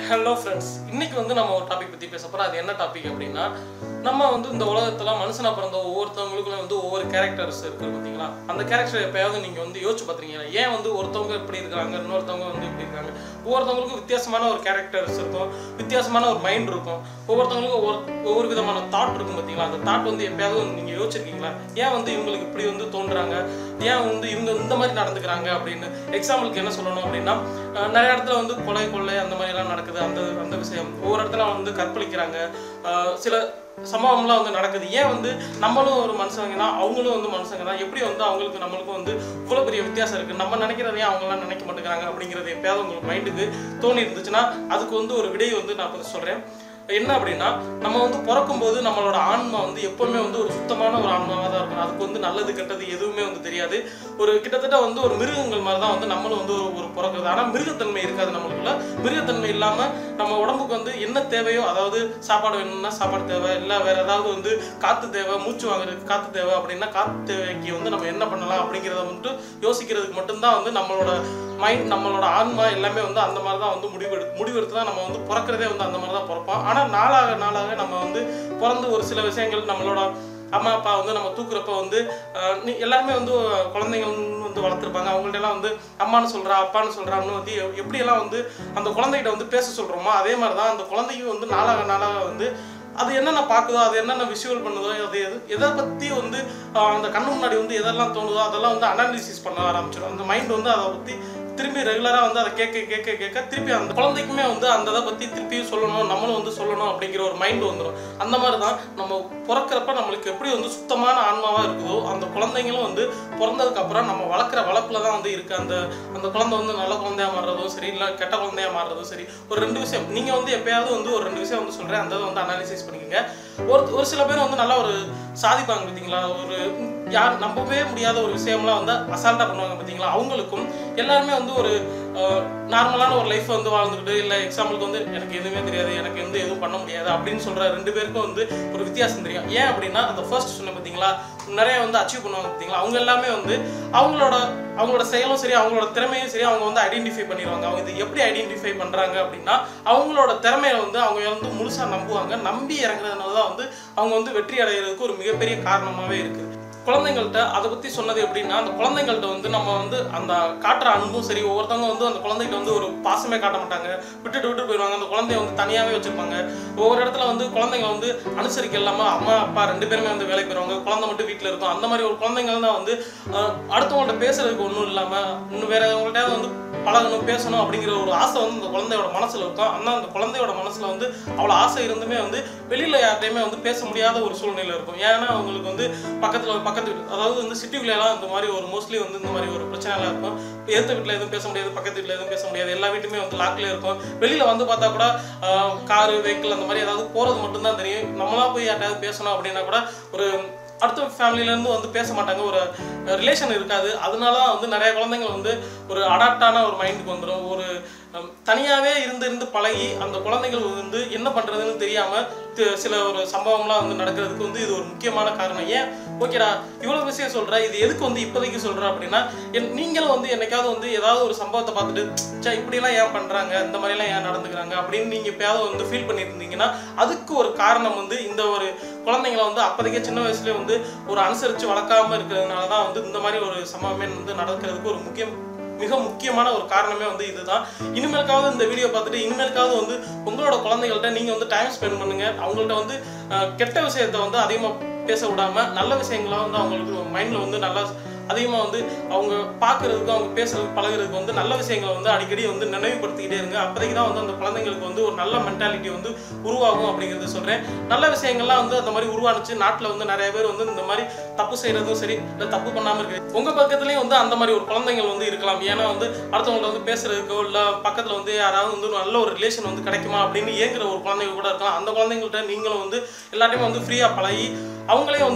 hello friends இன்னைக்கு வந்து நம்ம ஒரு டாபிக் பற்றி பேச போகிறோம் அது என்ன டாபிக் அப்படின்னா நம்ம வந்து இந்த உலகத்தில் மனுஷனா பிறந்த ஒவ்வொருத்தவங்களுக்கும் வந்து ஒவ்வொரு கேரக்டர்ஸ் இருக்குது பார்த்தீங்களா அந்த கேரக்டர் எப்பயாவது நீங்கள் வந்து யோசிச்சு பார்த்துருக்கீங்களா ஏன் வந்து ஒருத்தவங்க இப்படி இருக்காங்க இன்னொருத்தவங்க வந்து இப்படி இருக்காங்க ஒவ்வொருத்தவங்களுக்கும் வித்தியாசமான ஒரு கேரக்டர்ஸ் இருக்கும் வித்தியாசமான ஒரு மைண்ட் இருக்கும் ஒவ்வொருத்தவங்களுக்கும் ஒவ்வொரு ஒவ்வொரு விதமான தாட் இருக்கும் பார்த்தீங்களா அந்த தாட் வந்து எப்பயாவது நீங்கள் யோசிச்சிருக்கீங்களா ஏன் வந்து இவங்களுக்கு இப்படி வந்து தோன்றாங்க ஏன் வந்து இவங்க இந்த மாதிரி நடந்துக்கிறாங்க அப்படின்னு எக்ஸாம்பிளுக்கு என்ன சொல்லணும் அப்படின்னா அஹ் நிறைய இடத்துல வந்து கொலை கொள்ளை அந்த மாதிரி எல்லாம் நடக்குது அந்த அந்த விஷயம் ஒவ்வொரு இடத்துல வந்து கற்பழிக்கிறாங்க அஹ் சில சம்பவம்லாம் வந்து நடக்குது ஏன் வந்து நம்மளும் ஒரு மனுஷங்க தான் அவங்களும் வந்து மனுஷங்க தான் எப்படி வந்து அவங்களுக்கு நம்மளுக்கும் வந்து இவ்வளோ பெரிய வித்தியாசம் இருக்குது நம்ம நினைக்கிறதையே அவங்களாம் நினைக்க மாட்டேங்கிறாங்க அப்படிங்கிறது எப்பயாவது உங்களுக்கு மைண்டுக்கு தோணி இருந்துச்சுன்னா அதுக்கு வந்து ஒரு விடை வந்து நான் இப்போ சொல்கிறேன் என்ன அப்படின்னா நம்ம வந்து பிறக்கும்போது நம்மளோட ஆன்மா வந்து எப்பவுமே வந்து ஒரு சுத்தமான ஒரு ஆன்மாவாக தான் இருக்கும் அதுக்கு வந்து நல்லது கெட்டது எதுவுமே வந்து தெரியாது ஒரு கிட்டத்தட்ட வந்து ஒரு மிருகங்கள் மாதிரி தான் வந்து நம்மளும் வந்து ஒரு ஒரு பிறக்குறது ஆனால் மிருகத்தன்மை இருக்காது நம்மளுக்குள்ள மிருகத்தன்மை இல்லாமல் நம்ம உடம்புக்கு வந்து என்ன தேவையோ அதாவது சாப்பாடு வேணும்னா சாப்பாடு தேவை இல்லை வேற ஏதாவது வந்து காற்று தேவை மூச்சு வாங்குறதுக்கு காற்று தேவை அப்படின்னா காற்று தேவைக்கு வந்து நம்ம என்ன பண்ணலாம் அப்படிங்கிறத வந்துட்டு யோசிக்கிறதுக்கு மட்டும்தான் வந்து நம்மளோட மைண்ட் நம்மளோட ஆன்மா எல்லாமே வந்து அந்த மாதிரி தான் வந்து முடிவெடு முடிவெடுத்து தான் நம்ம வந்து பிறக்கிறதே வந்து அந்த மாதிரி தான் பிறப்போம் ஆனால் நாளாக நாளாக நம்ம வந்து பிறந்து ஒரு சில விஷயங்கள் நம்மளோட அம்மா அப்பா வந்து நம்ம தூக்குறப்ப வந்து அஹ், நீ எல்லாருமே வந்து குழந்தைங்க வந்து வளர்த்துருப்பாங்க அவங்கள்ட்ட எல்லாம் வந்து அம்மான்னு சொல்றா அப்பான்னு சொல்றான்னு வந்து எ- எப்படியெல்லாம் வந்து அந்த குழந்தைகிட்ட வந்து பேச சொல்றோமோ அதே மாதிரி தான் அந்த குழந்தையும் வந்து நாளாக நாளாக வந்து அது என்னென்ன பார்க்குதோ அது என்னென்ன விஷுவல் பண்ணுதோ அது எது எதை பற்றி வந்து ஆஹ், அந்த கண்ணு முன்னாடி வந்து எதெல்லாம் தோணுதோ அதெல்லாம் வந்து அனாலிசிஸ் பண்ண ஆரம்பிச்சிடும் அந்த மைண்ட் வந்து அதை பற்றி திரும்பி ரெகுலராக வந்து அதை கேட்க கேட்க கேட்க திருப்பி அந்த குழந்தைக்குமே வந்து அந்த இதை பற்றி திருப்பியும் சொல்லணும் நம்மளும் வந்து சொல்லணும் அப்படிங்கிற ஒரு மைண்ட் வந்துடும் அந்த மாதிரி தான் நம்ம பிறக்கிறப்ப நம்மளுக்கு எப்படி வந்து சுத்தமான ஆன்மாவாக இருக்குதோ அந்த குழந்தைங்களும் வந்து பிறந்ததுக்கு அப்புறம் நம்ம வளர்க்குற வளர்ப்புல தான் வந்து இருக்குது அந்த அந்த குழந்தை வந்து நல்ல குழந்தையா மாறுறதும் சரி இல்லை கெட்ட குழந்தையா மாறுறதும் சரி ஒரு ரெண்டு விஷயம் நீங்கள் வந்து எப்பயாவது வந்து ஒரு ரெண்டு விஷயம் வந்து சொல்கிறேன் அந்த இதை வந்து அனாலிசிஸ் பண்ணிக்கோங்க ஒரு ஒரு சில பேர் வந்து நல்லா ஒரு சாதிப்பாங்க பார்த்தீங்களா ஒரு யார் நம்பவே முடியாத ஒரு விஷயம்லாம் வந்து அசால்ட்டாக பண்ணுவாங்க பார்த்தீங்களா அவங்களுக்கும் எல்லாருமே வந்து ஒரு நார்மலான ஒரு லைஃப் வந்து வாழ்ந்துக்கிட்டு இல்லை எக்ஸாம்பிளுக்கு வந்து எனக்கு எதுவுமே தெரியாது எனக்கு வந்து எதுவும் பண்ண முடியாது அப்படின்னு சொல்கிற ரெண்டு பேருக்கும் வந்து ஒரு வித்தியாசம் தெரியும் ஏன் அப்படின்னா அந்த ஃபர்ஸ்ட் சொன்ன பார்த்தீங்களா நிறைய வந்து அச்சீவ் பண்ணுவாங்க பார்த்தீங்களா அவங்க எல்லாமே வந்து அவங்களோட அவங்களோட செயலும் சரி அவங்களோட திறமையும் சரி அவங்க வந்து ஐடென்டிஃபை பண்ணிடுவாங்க அவங்க இது எப்படி ஐடென்டிஃபை பண்ணுறாங்க அப்படின்னா அவங்களோட திறமையை வந்து அவங்க வந்து முழுசாக நம்புவாங்க நம்பி இறங்குறதுனால தான் வந்து அவங்க வந்து வெற்றி அடைகிறதுக்கு ஒரு மிகப்பெரிய காரணமாகவே இருக்குது குழந்தைங்கள்ட்ட அதை பற்றி சொன்னது எப்படின்னா அந்த குழந்தைங்கள்ட்ட வந்து நம்ம வந்து அந்த காட்டுற அன்பும் சரி ஒவ்வொருத்தவங்க வந்து அந்த குழந்தைகிட்ட வந்து ஒரு பாசமே காட்ட மாட்டாங்க விட்டுட்டு விட்டு போயிடுவாங்க அந்த குழந்தைய வந்து தனியாகவே வச்சிருப்பாங்க ஒவ்வொரு இடத்துல வந்து குழந்தைங்க வந்து அனுசரிக்க இல்லாமல் அம்மா அப்பா ரெண்டு பேருமே வந்து வேலைக்கு போயிடுவாங்க குழந்தை மட்டும் வீட்டில் இருக்கும் அந்த மாதிரி ஒரு குழந்தைங்க தான் வந்து அஹ், அடுத்தவங்கள்ட்ட பேசுறதுக்கு ஒன்றும் இல்லாமல் இன்னும் வேற அவங்கள்ட்ட வந்து பழகணும் பேசணும் அப்படிங்கிற ஒரு ஆசை வந்து அந்த குழந்தையோட மனசுல இருக்கும் ஆனால் அந்த குழந்தையோட மனசுல வந்து அவ்வளோ ஆசை இருந்துமே வந்து வெளியில யார்ட்டையுமே வந்து பேச முடியாத ஒரு சூழ்நிலை இருக்கும் ஏன்னா அவங்களுக்கு வந்து பக்கத்துல பக்கத்து வீடு அதாவது வந்து சிட்டிக்குள்ள எல்லாம் இந்த மாதிரி ஒரு மோஸ்ட்லி வந்து இந்த மாதிரி ஒரு பிரச்சனை எல்லாம் இருக்கும் எதிர்த்த வீட்டில் எதுவும் பேச முடியாது பக்கத்து வீட்டில் எதுவும் பேச முடியாது எல்லா வீட்டுமே வந்து லாக்ல இருக்கும் வெளியில வந்து பார்த்தா கூட காரு வெஹிக்கிள் அந்த மாதிரி ஏதாவது போறது மட்டும்தான் தெரியும் நம்மளா போய் யார்ட்டையாவது பேசணும் அப்படின்னா கூட ஒரு அடுத்த ஃபேமிலியிலேருந்து வந்து பேச மாட்டாங்க ஒரு ரிலேஷன் இருக்காது அதனால தான் வந்து நிறைய குழந்தைங்க வந்து ஒரு அடாப்டான ஒரு மைண்டுக்கு வந்துடும் ஒரு ஹம், தனியாவே இருந்து இருந்து பழகி அந்த குழந்தைகள் வந்து என்ன பண்றதுன்னு தெரியாம தி- சில ஒரு சம்பவம்லாம் வந்து நடக்கிறதுக்கு வந்து இது ஒரு முக்கியமான காரணம் ஏன் ஓகேடா இவ்வளவு விஷயம் சொல்ற இது எதுக்கு வந்து இப்போதைக்கு சொல்ற அப்படின்னா என்- நீங்களும் வந்து என்னைக்காவது வந்து ஏதாவது ஒரு சம்பவத்தை பார்த்துட்டு சே இப்படிலாம் ஏன் பண்றாங்க இந்த மாதிரிலாம் ஏன் நடந்துக்கிறாங்க அப்படின்னு நீங்க எப்பயாவது வந்து ஃபீல் பண்ணியிருந்தீங்கன்னா அதுக்கு ஒரு காரணம் வந்து இந்த ஒரு குழந்தைங்களை வந்து அப்போதைக்கே சின்ன வயசுல வந்து ஒரு அனுசரித்து வளர்க்காம இருக்கிறதுனால தான் வந்து இந்த மாதிரி ஒரு சம்பவமே வந்து நடக்கிறதுக்கு ஒரு முக்கியம் மிக முக்கியமான ஒரு காரணமே வந்து இதுதான் இனிமேலுக்காவது இந்த வீடியோ பார்த்துட்டு இனிமேலுக்காவது வந்து உங்களோட குழந்தைகள்ட்ட நீங்கள் வந்து டைம் ஸ்பெண்ட் பண்ணுங்க அவங்கள்ட்ட வந்து அஹ், கெட்ட விஷயத்த வந்து அதிகமாக பேச விடாம நல்ல விஷயங்களை வந்து அவங்களுக்கு மைண்டில் வந்து நல்லா அதிகமாக வந்து அவங்க பார்க்கறதுக்கு அவங்க பேசுறதுக்கு பழகுறதுக்கு வந்து நல்ல விஷயங்களை வந்து அடிக்கடி வந்து நினைவுபடுத்திக்கிட்டே இருங்க அப்போதைக்கு தான் வந்து அந்த குழந்தைங்களுக்கு வந்து ஒரு நல்ல மென்டாலிட்டி வந்து உருவாகும் அப்படிங்கிறத சொல்கிறேன் நல்ல விஷயங்கள்லாம் வந்து அந்த மாதிரி உருவானுச்சு நாட்டில் வந்து நிறைய பேர் வந்து இந்த மாதிரி தப்பு செய்கிறதும் சரி இல்லை தப்பு பண்ணாமல் இருக்கு உங்கள் பக்கத்துலேயும் வந்து அந்த மாதிரி ஒரு குழந்தைகள் வந்து இருக்கலாம் ஏன்னா வந்து அடுத்தவங்கள்ட்ட வந்து பேசுறதுக்கோ இல்லை பக்கத்தில் வந்து யாராவது வந்து ஒரு நல்ல ஒரு ரிலேஷன் வந்து கிடைக்குமா அப்படின்னு ஏங்குற ஒரு குழந்தைங்க கூட இருக்கலாம் அந்த குழந்தைங்கள்ட்ட நீங்களும் வந்து எல்லாத்தையுமே வந்து ஃப்ரீயாக பழகி அவங்களே வந்து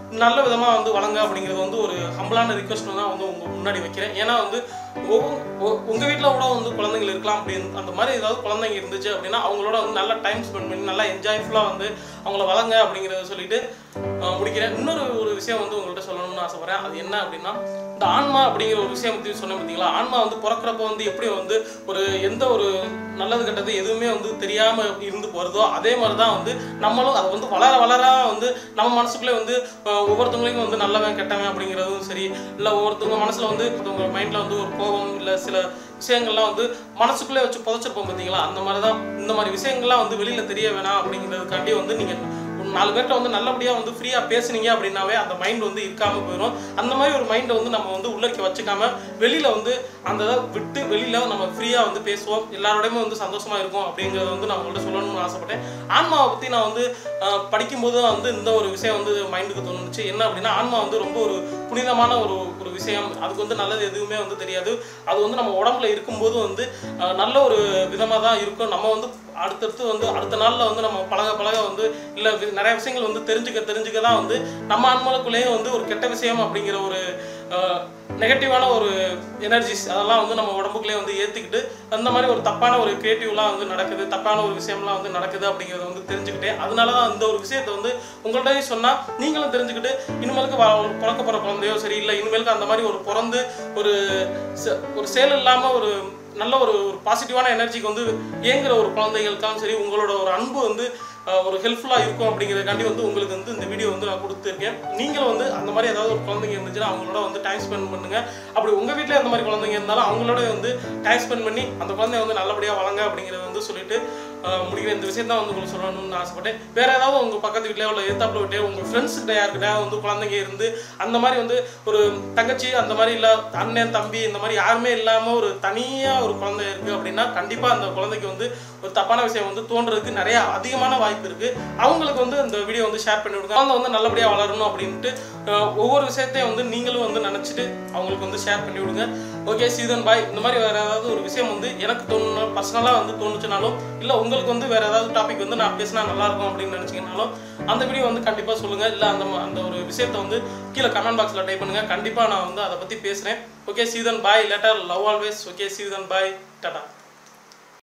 நல்ல விதமாக வந்து வழங்க அப்படிங்கிறது வந்து ஒரு ஹம்பிளான ரிக்வஸ்ட் தான் வந்து உங்க முன்னாடி வைக்கிறேன் ஏன்னா வந்து ஒவ்வொ- ஒ- உங்க வீட்டில் கூட வந்து குழந்தைகள் இருக்கலாம் அப்படின்னு அந்த மாதிரி ஏதாவது குழந்தைங்க இருந்துச்சு அப்படின்னா அவங்களோட வந்து நல்லா டைம் ஸ்பெண்ட் பண்ணி நல்லா என்ஜாய்ஃபுல்லாக வந்து அவங்கள வளங்க அப்படிங்கிறத சொல்லிட்டு அஹ், முடிக்கிறேன் இன்னொரு ஒரு விஷயம் வந்து உங்கள்கிட்ட சொல்லணும்னு ஆசைப்படுறேன் அது என்ன அப்படின்னா இந்த ஆன்மா அப்படிங்கிற ஒரு விஷயம் பற்றி சொன்னேன் பார்த்தீங்களா ஆன்மா வந்து பிறக்கிறப்ப வந்து எப்படி வந்து ஒரு எந்த ஒரு நல்லது கெட்டது எதுவுமே வந்து தெரியாம இருந்து போறதோ அதே மாதிரி தான் வந்து நம்மளும் அது வந்து வளர வளர வந்து நம்ம மனசுக்குள்ளே வந்து அஹ், ஒவ்வொருத்தவங்களையும் வந்து நல்லவன் கெட்டவன் அப்படிங்கிறதும் சரி இல்லை ஒவ்வொருத்தவங்க மனசுல வந்து ஒருத்தவங்க மைண்ட்ல வந்து ஒரு கோபம் இல்லை சில விஷயங்கள்லாம் வந்து மனசுக்குள்ளே வச்சு புதைச்சிருப்போம் பார்த்தீங்களா அந்த மாதிரி தான் இந்த மாதிரி விஷயங்கள்லாம் வந்து வெளியில தெரிய வேணாம் அப்படிங்கிறதுக்காண்டி வந்து நீங்க ஒரு நாலு பேர்ட்ட வந்து நல்லபடியா வந்து ஃப்ரீயா பேசுனீங்க அப்படின்னாவே அந்த மைண்ட் வந்து இருக்காம போயிடும் அந்த மாதிரி ஒரு மைண்டை வந்து நம்ம வந்து உள்ளிருக்க வச்சுக்காம வெளியில வந்து அந்த இதை விட்டு வெளியில நம்ம ஃப்ரீயா வந்து பேசுவோம் எல்லாரோடையுமே வந்து சந்தோஷமா இருக்கும் அப்படிங்கறத வந்து நான் உங்கள்ட்ட சொல்லணும்னு ஆசைப்பட்டேன் ஆன்மாவை பத்தி நான் வந்து அஹ், படிக்கும்போது தான் வந்து இந்த ஒரு விஷயம் வந்து மைண்டுக்கு தோணுச்சு என்ன அப்படின்னா ஆன்மா வந்து ரொம்ப ஒரு புனிதமான ஒரு ஒரு விஷயம் அதுக்கு வந்து நல்லது எதுவுமே வந்து தெரியாது அது வந்து நம்ம உடம்புல இருக்கும்போது வந்து அஹ், நல்ல ஒரு விதமாக தான் இருக்கும் நம்ம வந்து அடுத்தடுத்து வந்து அடுத்த நாளில் வந்து நம்ம பழக பழக வந்து இல்லை நிறைய விஷயங்கள் வந்து தெரிஞ்சுக்க தெரிஞ்சுக்க தான் வந்து நம்ம ஆன்மாக்குள்ளேயும் வந்து ஒரு கெட்ட விஷயம் அப்படிங்கிற ஒரு நெகட்டிவான ஒரு எனர்ஜிஸ் அதெல்லாம் வந்து நம்ம உடம்புக்குள்ளேயே வந்து ஏற்றிக்கிட்டு அந்த மாதிரி ஒரு தப்பான ஒரு கிரியேட்டிவ்லாம் வந்து நடக்குது தப்பான ஒரு விஷயம்லாம் வந்து நடக்குது அப்படிங்கிறத வந்து தெரிஞ்சுக்கிட்டேன் அதனால தான் இந்த ஒரு விஷயத்தை வந்து உங்கள்கிட்டயும் சொன்னால் நீங்களும் தெரிஞ்சுக்கிட்டு இனிமேலுக்கு வ- ஒரு பிறக்க போகிற குழந்தையோ சரி இல்லை இனிமேலுக்கு அந்த மாதிரி ஒரு பிறந்து ஒரு செ- ஒரு செயல் இல்லாமல் ஒரு நல்ல ஒரு ஒரு பாசிட்டிவான எனர்ஜிக்கு வந்து இயங்குற ஒரு குழந்தைகளுக்காகவும் சரி உங்களோட ஒரு அன்பு வந்து அஹ், ஒரு ஹெல்ப்ஃபுல்லாக இருக்கும் அப்படிங்கிறதுக்காண்டி வந்து உங்களுக்கு வந்து இந்த வீடியோ வந்து நான் கொடுத்துருக்கேன் நீங்களும் வந்து அந்த மாதிரி ஏதாவது ஒரு குழந்தைங்க இருந்துச்சுன்னா அவங்களோட வந்து டைம் ஸ்பெண்ட் பண்ணுங்க அப்படி உங்கள் வீட்டில் அந்த மாதிரி குழந்தைங்க இருந்தாலும் அவங்களோட வந்து டைம் ஸ்பெண்ட் பண்ணி அந்த குழந்தைய வந்து நல்லபடியாக வளங்க அப்படிங்கிறத வந்து சொல்லிட்டு அஹ், முடிக்கிற இந்த விஷயம் தான் வந்து உங்களுக்கு சொல்லணும்னு ஆசைப்பட்டேன் வேற ஏதாவது உங்கள் பக்கத்து வீட்டிலே உள்ள எதிர்த்தாப்புல வீட்டே உங்கள் ஃப்ரெண்ட்ஸ் கிட்ட யாருக்கிட்ட வந்து குழந்தைங்க இருந்து அந்த மாதிரி வந்து ஒரு தங்கச்சி அந்த மாதிரி இல்லை அண்ணன் தம்பி இந்த மாதிரி யாருமே இல்லாமல் ஒரு தனியாக ஒரு குழந்தை இருக்குது அப்படின்னா கண்டிப்பாக அந்த குழந்தைக்கு வந்து ஒரு தப்பான விஷயம் வந்து தோன்றதுக்கு நிறைய அதிகமான வாய்ப்பு இருக்குது அவங்களுக்கு வந்து இந்த வீடியோ வந்து ஷேர் பண்ணி விடுங்க குழந்தை வந்து நல்லபடியாக வளரணும் அப்படின்ட்டு அஹ், ஒவ்வொரு விஷயத்தையும் வந்து நீங்களும் வந்து நினச்சிட்டு அவங்களுக்கு வந்து ஷேர் பண்ணி விடுங்க ஓகே சீதன் பாய் இந்த மாதிரி வேறு ஏதாவது ஒரு விஷயம் வந்து எனக்கு தோணுன பர்சனலாக வந்து தோணுச்சுனாலும் இல்லை உங்களுக்கு வந்து வேறு ஏதாவது டாபிக் வந்து நான் பேசினா நல்லா இருக்கும் அப்படின்னு நினச்சிங்கனாலும் அந்த வீடியோ வந்து கண்டிப்பாக சொல்லுங்கள் இல்லை அந்த ம- அந்த ஒரு விஷயத்தை வந்து கீழே கமெண்ட் பாக்ஸில் டைப் பண்ணுங்கள் கண்டிப்பாக நான் வந்து அதை பற்றி பேசுகிறேன் okay Seethan bye letter love always okay Seethan bye Tata